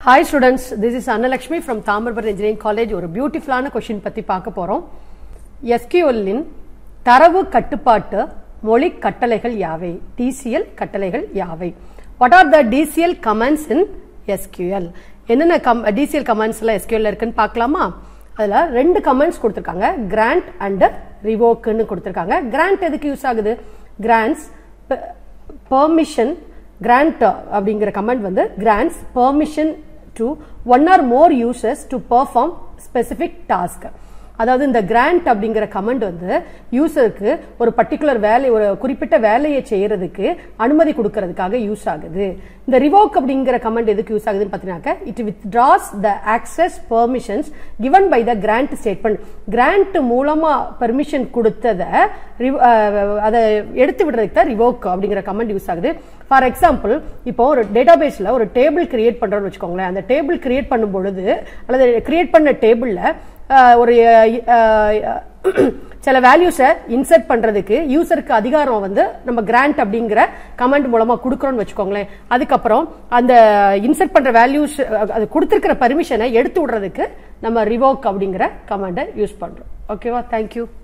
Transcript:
hi students this is Annalakshmi from Thamirabarani engineering college ஒரு பியூட்டிஃபுல்லான question பற்றி பார்க்க போகிறோம் எஸ்கியூஎல்லின் தரவு கட்டுப்பாட்டு மொழி கட்டளைகள் யாவை டிசிஎல் கட்டளைகள் யாவை what are the DCL commands in SQL என்னென்ன கம் டிசிஎல் கமெண்ட்ஸ்லாம் எஸ்கியூஎல் இருக்குன்னு பார்க்கலாமா அதில் ரெண்டு கமெண்ட்ஸ் கொடுத்துருக்காங்க கிராண்ட் அண்ட் ரிவோக்குன்னு கொடுத்துருக்காங்க கிராண்ட் எதுக்கு யூஸ் ஆகுது கிராண்ட்ஸ் பெர்மிஷன் கிராண்ட் அப்படிங்கிற கமெண்ட் வந்து grants permission to one or more users to perform specific task அதாவது இந்த கிராண்ட் அப்படிங்கிற கமெண்ட் வந்து யூசருக்கு ஒரு பர்டிகுலர் வேலை ஒரு குறிப்பிட்ட வேலையை செய்யறதுக்கு அனுமதி கொடுக்கறதுக்காக யூஸ் ஆகுது இந்த ரிவோக் அப்படிங்கிற கமெண்ட் எதுக்கு யூஸ் ஆகுதுன்னு பார்த்தீங்கன்னாக்க it withdraws the access permissions given by the grant statement grant மூலமா பெர்மிஷன் கொடுத்ததை அதை எடுத்து விடுறதுக்கு தான் ரிவோக் அப்படிங்கிற கமெண்ட் யூஸ் ஆகுது ஃபார் எக்ஸாம்பிள் இப்போ ஒரு டேட்டாபேஸ்ல ஒரு டேபிள் கிரியேட் பண்றோம்னு வச்சுக்கோங்களேன் அந்த டேபிள் கிரியேட் பண்ணும் பொழுது அல்லது கிரியேட் பண்ண டேபிள்ல ஒரு சில வேல்யூஸை இன்சர்ட் பண்றதுக்கு யூசருக்கு அதிகாரம் வந்து நம்ம கிராண்ட் அப்படிங்கிற கமெண்ட் மூலமா கொடுக்குறோம்னு வச்சுக்கோங்களேன் அதுக்கப்புறம் அந்த இன்சர்ட் பண்ற வேல்யூஸ் அது கொடுத்துருக்கிற பர்மிஷனை எடுத்து விடுறதுக்கு நம்ம ரிவோக் அப்படிங்கிற கமெண்டை யூஸ் பண்றோம் ஓகேவா தேங்க்யூ